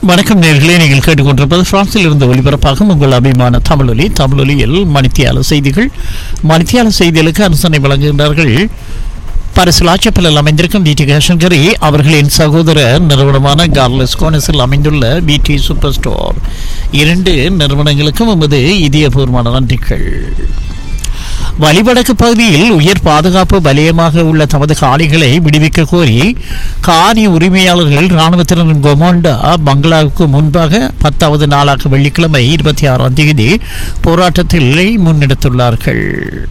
வணக்கம் நேர்களே நீங்கள் கேட்டுக்கொண்டிருப்பது பிரான்சில் இருந்து ஒலிபரப்பாகும் உங்கள் அபிமான தமிழொலி தமிழொலியில் மணித்தியால செய்திகள் மணித்தியால செய்திகளுக்கு அனுசரணை வழங்குகின்றார்கள் பரிசுலாச்சப்பலில் அமைந்திருக்கும் விடி கேஷன்கரி அவர்களின் சகோதர நிறுவனமான கார்லஸ் கோனஸில் அமைந்துள்ள விடி சூப்பர் ஸ்டோர் இரண்டு நிறுவனங்களுக்கும் எமது இதயபூர்வமான நன்றிகள் வலிவடக்கு பகுதியில் உயர் பாதுகாப்பு வலயமாக உள்ள தமது காணிகளை விடுவிக்க கோரி காணி உரிமையாளர்கள் இராணுவத்தினரின் கொமாண்டா பங்களாவுக்கு முன்பாக பத்தாவது நாளாக வெள்ளிக்கிழமை இருபத்தி ஆறாம் தேதி போராட்டத்தில் முன்னெடுத்துள்ளார்கள்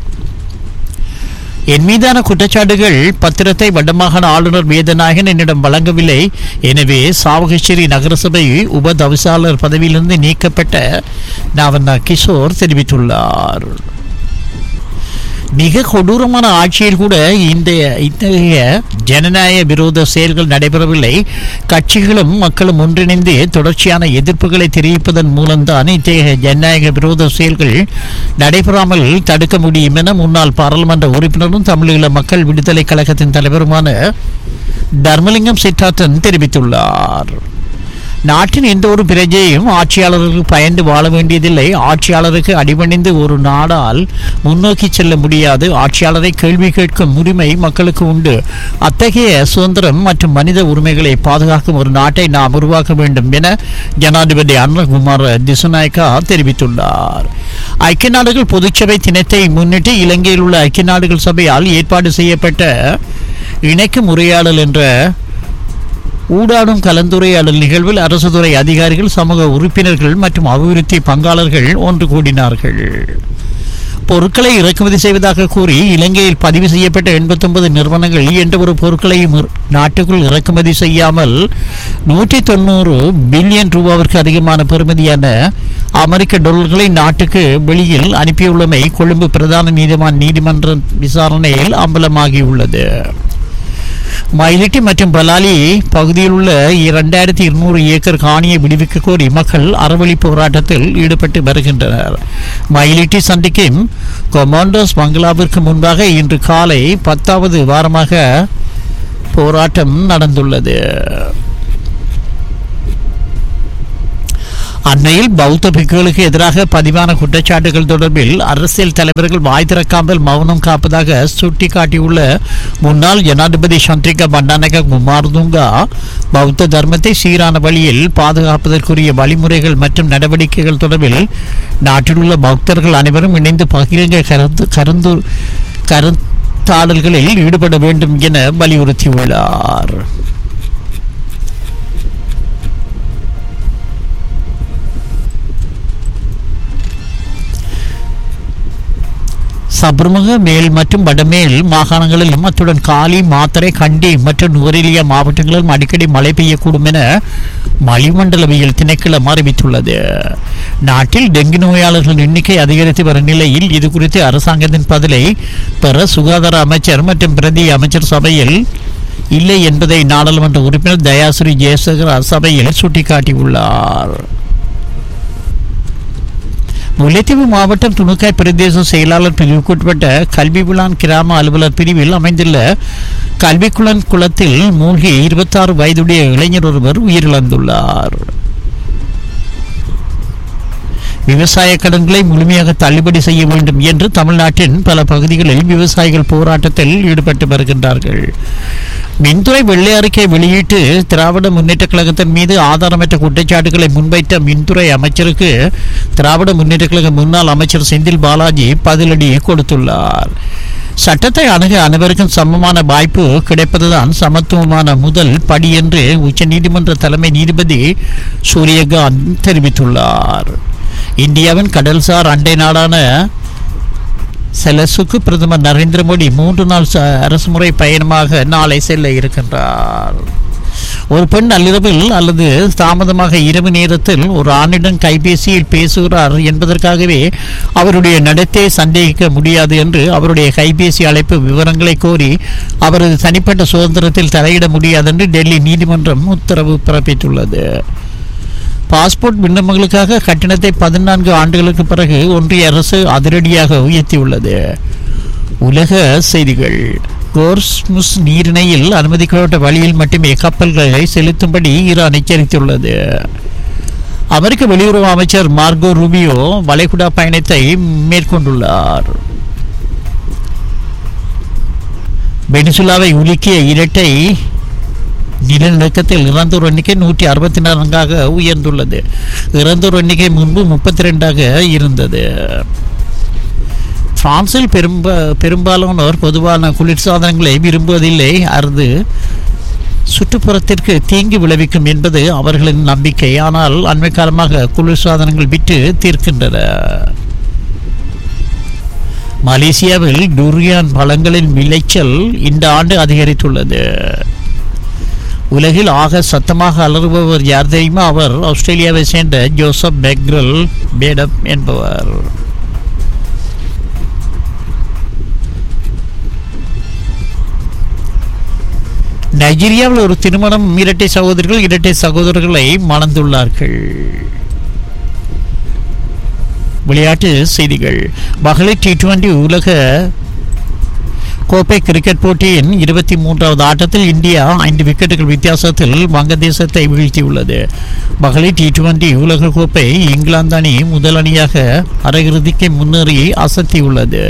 என் மீதான குற்றச்சாட்டுகள் பத்திரத்தை வடமாகாண ஆளுநர் வேதநாயகன் என்னிடம் வழங்கவில்லை எனவே சாவகச்சேரி நகரசபை உப தவிசாளர் பதவியிலிருந்து நீக்கப்பட்ட நாவண்ணா கிஷோர் தெரிவித்துள்ளார் மிக கொடூரமான ஆட்சியில் கூட இந்த இத்தகைய ஜனநாயக விரோத செயல்கள் நடைபெறவில்லை கட்சிகளும் மக்களும் ஒன்றிணைந்து தொடர்ச்சியான எதிர்ப்புகளை தெரிவிப்பதன் மூலம்தான் இத்தகைய ஜனநாயக விரோத செயல்கள் நடைபெறாமல் தடுக்க முடியும் என முன்னாள் பாராளுமன்ற உறுப்பினரும் தமிழீழ மக்கள் விடுதலை கழகத்தின் தலைவருமான தர்மலிங்கம் சித்தார்த்தன் தெரிவித்துள்ளார் நாட்டின் எந்த ஒரு பிரஜையும் ஆட்சியாளர்களுக்கு பயந்து வாழ வேண்டியதில்லை ஆட்சியாளருக்கு அடிபணிந்து ஒரு நாடால் முன்னோக்கி செல்ல முடியாது ஆட்சியாளரை கேள்வி கேட்கும் உரிமை மக்களுக்கு உண்டு அத்தகைய சுதந்திரம் மற்றும் மனித உரிமைகளை பாதுகாக்கும் ஒரு நாட்டை நாம் உருவாக்க வேண்டும் என ஜனாதிபதி அன்னகுமார் திசுநாயக்கா தெரிவித்துள்ளார் ஐக்கிய நாடுகள் பொதுச்சபை தினத்தை முன்னிட்டு இலங்கையில் உள்ள ஐக்கிய நாடுகள் சபையால் ஏற்பாடு செய்யப்பட்ட இணைக்கும் உரையாடல் என்ற ஊடாடும் கலந்துரையாடல் நிகழ்வில் அரசு துறை அதிகாரிகள் சமூக உறுப்பினர்கள் மற்றும் அபிவிருத்தி பங்காளர்கள் ஒன்று கூடினார்கள் பொருட்களை இறக்குமதி செய்வதாக கூறி இலங்கையில் பதிவு செய்யப்பட்ட எண்பத்தொன்பது நிறுவனங்கள் எந்த ஒரு பொருட்களையும் இற- நாட்டுக்குள் இறக்குமதி செய்யாமல் நூற்றி தொண்ணூறு பில்லியன் ரூபாவிற்கு அதிகமான பெறுமதியான அமெரிக்க டாலர்களை நாட்டுக்கு வெளியில் அனுப்பியுள்ளமை கொழும்பு பிரதான நீதிவான் நீதிமன்ற விசாரணையில் அம்பலமாகியுள்ளது மயிலிட்டி மற்றும் பலாலி பகுதியில் உள்ள இரண்டாயிரத்தி இருநூறு ஏக்கர் காணியை விடுவிக்க கோரி மக்கள் அறவழி போராட்டத்தில் ஈடுபட்டு வருகின்றனர் மயிலிட்டி சந்திக்கும் கொமாண்டோஸ் பங்களாவிற்கு முன்பாக இன்று காலை பத்தாவது வாரமாக போராட்டம் நடந்துள்ளது அண்மையில் பௌத்த பிக்குகளுக்கு எதிராக பதிவான குற்றச்சாட்டுகள் தொடர்பில் அரசியல் தலைவர்கள் வாய் திறக்காமல் மௌனம் காப்பதாக சுட்டிக்காட்டியுள்ள முன்னாள் ஜனாதிபதி சந்திரிகா பண்டானக குமார்துங்கா பௌத்த தர்மத்தை சீரான வழியில் பாதுகாப்பதற்குரிய வழிமுறைகள் மற்றும் நடவடிக்கைகள் தொடர்பில் நாட்டில் உள்ள பக்தர்கள் அனைவரும் இணைந்து பகிரங்க கருத்து கருந்து கருத்தாடல்களில் ஈடுபட வேண்டும் என வலியுறுத்தியுள்ளார் சபர்மக மேல் மற்றும் வடமேல் மாகாணங்களிலும் அத்துடன் காலி மாத்தறை கண்டி மற்றும் நுவரெலியா மாவட்டங்களிலும் அடிக்கடி மழை பெய்யக்கூடும் என வளிமண்டலவியல் திணைக்களம் அறிவித்துள்ளது நாட்டில் டெங்கு நோயாளர்கள் எண்ணிக்கை அதிகரித்து வரும் நிலையில் இது குறித்து அரசாங்கத்தின் பதிலை பெற சுகாதார அமைச்சர் மற்றும் பிரதி அமைச்சர் சபையில் இல்லை என்பதை நாடாளுமன்ற உறுப்பினர் தயாஸ்ரீ ஜெயசேகர் சபையில் சுட்டிக்காட்டியுள்ளார் முல்லைத்தீவு மாவட்டம் துணுக்காய் பிரதேச செயலாளர் பிரிவுக்குட்பட்ட கல்விபுலான் கிராம அலுவலர் பிரிவில் அமைந்துள்ள கல்விக்குளன் குளத்தில் மூழ்கி இருபத்தாறு வயதுடைய இளைஞர் ஒருவர் உயிரிழந்துள்ளார் விவசாய கடன்களை முழுமையாக தள்ளுபடி செய்ய வேண்டும் என்று தமிழ்நாட்டின் பல பகுதிகளில் விவசாயிகள் போராட்டத்தில் ஈடுபட்டு வருகின்றார்கள் மின்துறை வெள்ளை அறிக்கை வெளியிட்டு திராவிட முன்னேற்ற கழகத்தின் மீது ஆதாரமற்ற குற்றச்சாட்டுகளை முன்வைத்த மின்துறை அமைச்சருக்கு திராவிட முன்னேற்ற கழக முன்னாள் அமைச்சர் செந்தில் பாலாஜி பதிலடி கொடுத்துள்ளார் சட்டத்தை அணுக அனைவருக்கும் சமமான வாய்ப்பு கிடைப்பதுதான் சமத்துவமான முதல் படி என்று உச்சநீதிமன்ற தலைமை நீதிபதி சூரியகாந்த் தெரிவித்துள்ளார் இந்தியாவின் கடல்சார் அண்டை நாடான செலசுக்கு பிரதமர் நரேந்திர மோடி மூன்று நாள் ச- அரசுமுறை பயணமாக நாளை செல்ல இருக்கின்றார் ஒரு பெண் நள்ளிரவில் அல்லது தாமதமாக இரவு நேரத்தில் ஒரு ஆணிடம் கைபேசியில் பேசுகிறார் என்பதற்காகவே அவருடைய நடத்தை சந்தேகிக்க முடியாது என்று அவருடைய கைபேசி அழைப்பு விவரங்களை கோரி அவரது தனிப்பட்ட சுதந்திரத்தில் தலையிட முடியாது என்று டெல்லி நீதிமன்றம் உத்தரவு பிறப்பித்துள்ளது பாஸ்போர்ட் விண்ணப்பங்களுக்காக கட்டணத்தை பதினான்கு ஆண்டுகளுக்கு பிறகு ஒன்றிய அரசு அதிரடியாக உயர்த்தியுள்ளது உலக செய்திகள் கோர்ஸ்முஸ் நீரிணையில் அனுமதிக்கப்பட்ட வழியில் மட்டுமே கப்பல்களை செலுத்தும்படி ஈரான் எச்சரித்துள்ளது அமெரிக்க வெளியுறவு அமைச்சர் மார்கோ ரூபியோ வளைகுடா பயணத்தை மேற்கொண்டுள்ளார் வெனிசுலாவை உலுக்கிய இரட்டை நிலநடுக்கத்தில் இறந்தோர் எண்ணிக்கை நூற்றி அறுபத்தி நான்காக உயர்ந்துள்ளது இறந்தோர் எண்ணிக்கை முன்பு முப்பத்தி ரெண்டாக இருந்தது பிரான்சில் பெரும்ப பெரும்பாலானோர் பொதுவான குளிர்சாதனங்களை விரும்புவதில்லை அது சுற்றுப்புறத்திற்கு தீங்கு விளைவிக்கும் என்பது அவர்களின் நம்பிக்கை ஆனால் அண்மை காலமாக குளிர்சாதனங்கள் விட்டு தீர்க்கின்றன மலேசியாவில் டூரியான் பழங்களின் விளைச்சல் இந்த ஆண்டு அதிகரித்துள்ளது உலகில் ஆக சத்தமாக அலறுபவர் யார் தெரியுமா அவர் ஆஸ்திரேலியாவை சேர்ந்த ஜோசப் பெக்ரல் பேடம் என்பவர் நைஜீரியாவில் ஒரு திருமணம் இரட்டை சகோதரர்கள் இரட்டை சகோதரர்களை மணந்துள்ளார்கள் விளையாட்டு செய்திகள் மகளிர் டி டுவெண்டி உலக கோப்பை கிரிக்கெட் போட்டியின் இருபத்தி மூன்றாவது ஆட்டத்தில் இந்தியா ஐந்து விக்கெட்டுகள் வித்தியாசத்தில் வங்கதேசத்தை வீழ்த்தியுள்ளது மகளிர் டி டுவெண்டி உலக கோப்பை இங்கிலாந்து அணி முதல் அணியாக அரையிறுதிக்கு முன்னேறி அசத்தியுள்ளது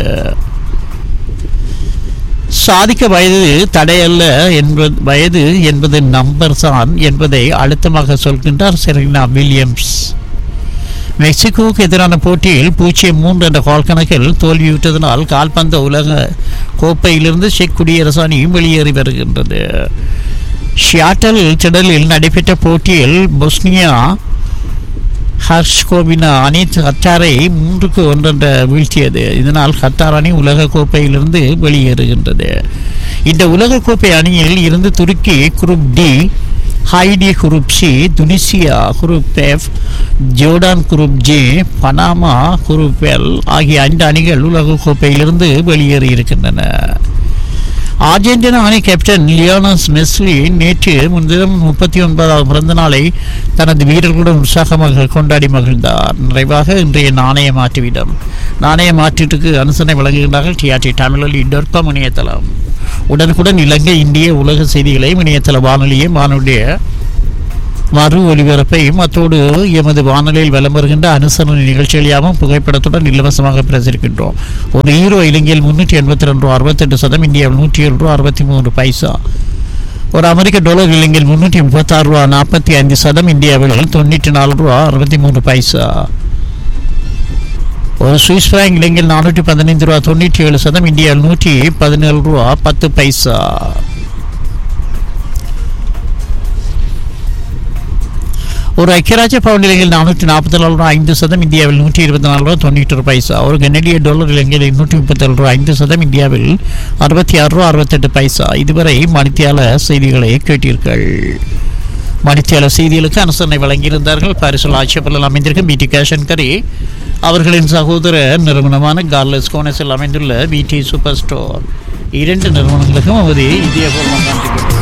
சாதிக்க வயது தடையல்ல என்பது வயது என்பது நம்பர் தான் என்பதை அழுத்தமாக சொல்கின்றார் செரீனா வில்லியம்ஸ் மெக்சிகோவுக்கு எதிரான போட்டியில் பூஜ்ஜியம் மூன்று என்ற கால் கணக்கில் தோல்வியுற்றதனால் கால்பந்து உலக கோப்பையிலிருந்து செக் குடியரசு அணியும் வெளியேறி வருகின்றது ஷியாட்டல் திடலில் நடைபெற்ற போட்டியில் பொஸ்னியா ஹர்ஷ்கோவினா அணி கத்தாரை மூன்றுக்கு ஒன்றென்ற வீழ்த்தியது இதனால் கத்தார் அணி உலக கோப்பையிலிருந்து வெளியேறுகின்றது இந்த உலக கோப்பை அணியில் இருந்து துருக்கி group D Haiti group C Tunisia group F Jordan group J Panama group L ஆகிய ஐந்து அணிகள் உலக கோப்பையிலிருந்து வெளியேறி இருக்கின்றன அர்ஜென்டினா அணி கேப்டன் லியோனஸ் மெஸ்லி நேற்று முன்தினம் முப்பத்தி ஒன்பதாவது பிறந்த நாளை தனது வீரர்களுடன் உற்சாகமாக கொண்டாடி மகிழ்ந்தார் நிறைவாக இன்றைய நாணய மாற்றுவிடம் நாணய மாற்றீட்டுக்கு அனுசரணை வழங்குகின்றார்கள் டிஆர்டி தமிழொலி டாட் காம் இணையதளம் உடனுக்குடன் இலங்கை இந்திய உலக செய்திகளை இணையதள வானொலியை வானொலிய மறு ஒலிபரப்பையும் அத்தோடு எமது வானொலியில் வலம் வருகின்ற அனுசரணை நிகழ்ச்சிகளையாகவும் புகைப்படத்துடன் இலவசமாக பிரசிருக்கின்றோம் ஒரு ஹீரோ இலங்கையில் முன்னூற்றி எண்பத்தி ரெண்டு ரூபா அறுபத்தெட்டு சதம் இந்தியாவில் நூற்றி ஏழு ரூபா அறுபத்தி மூன்று பைசா ஒரு அமெரிக்க டாலர் இலங்கையில் முன்னூற்றி முப்பத்தாறு ரூபா நாற்பத்தி ஐந்து சதம் இந்தியாவில் தொண்ணூற்றி நாலு ரூபா அறுபத்தி மூன்று பைசா ஒரு சுவிஸ் ஃப்ராங்க் இலங்கையில் நானூற்றி பதினைந்து ரூபா தொண்ணூற்றி ஏழு சதம் இந்தியாவில் நூற்றி பதினேழு ரூபா பத்து பைசா ஒரு ஐக்கியராஜ்ய பவுண்ட் இலங்கையில் நானூற்றி நாற்பத்தி நாலு ரூபா ஐந்து சதம் இந்தியாவில் நூற்றி இருபத்தி நாலு ரூபா தொண்ணூற்றி ஒரு பைசா ஒரு கனடிய டாலர் இலங்கையில் நூற்றி முப்பத்தேழு ரூபா ஐந்து சதம் இந்தியாவில் அறுபத்தி ஆறு ரூபா அறுபத்தெட்டு பைசா இதுவரை மணித்தியால செய்திகளை கேட்டீர்கள் மணித்தியால செய்திகளுக்கு அனுசரணை வழங்கியிருந்தார்கள் பாரிசல் ஆட்சியப்பலில் அமைந்திருக்கும் பிடி கேஷன் கரி அவர்களின் சகோதர நிறுவனமான கார்லஸ் கோனஸில் அமைந்துள்ள பிடி சூப்பர் ஸ்டோர் இரண்டு நிறுவனங்களுக்கும் அவதி இதயபூர்வம் நன்றி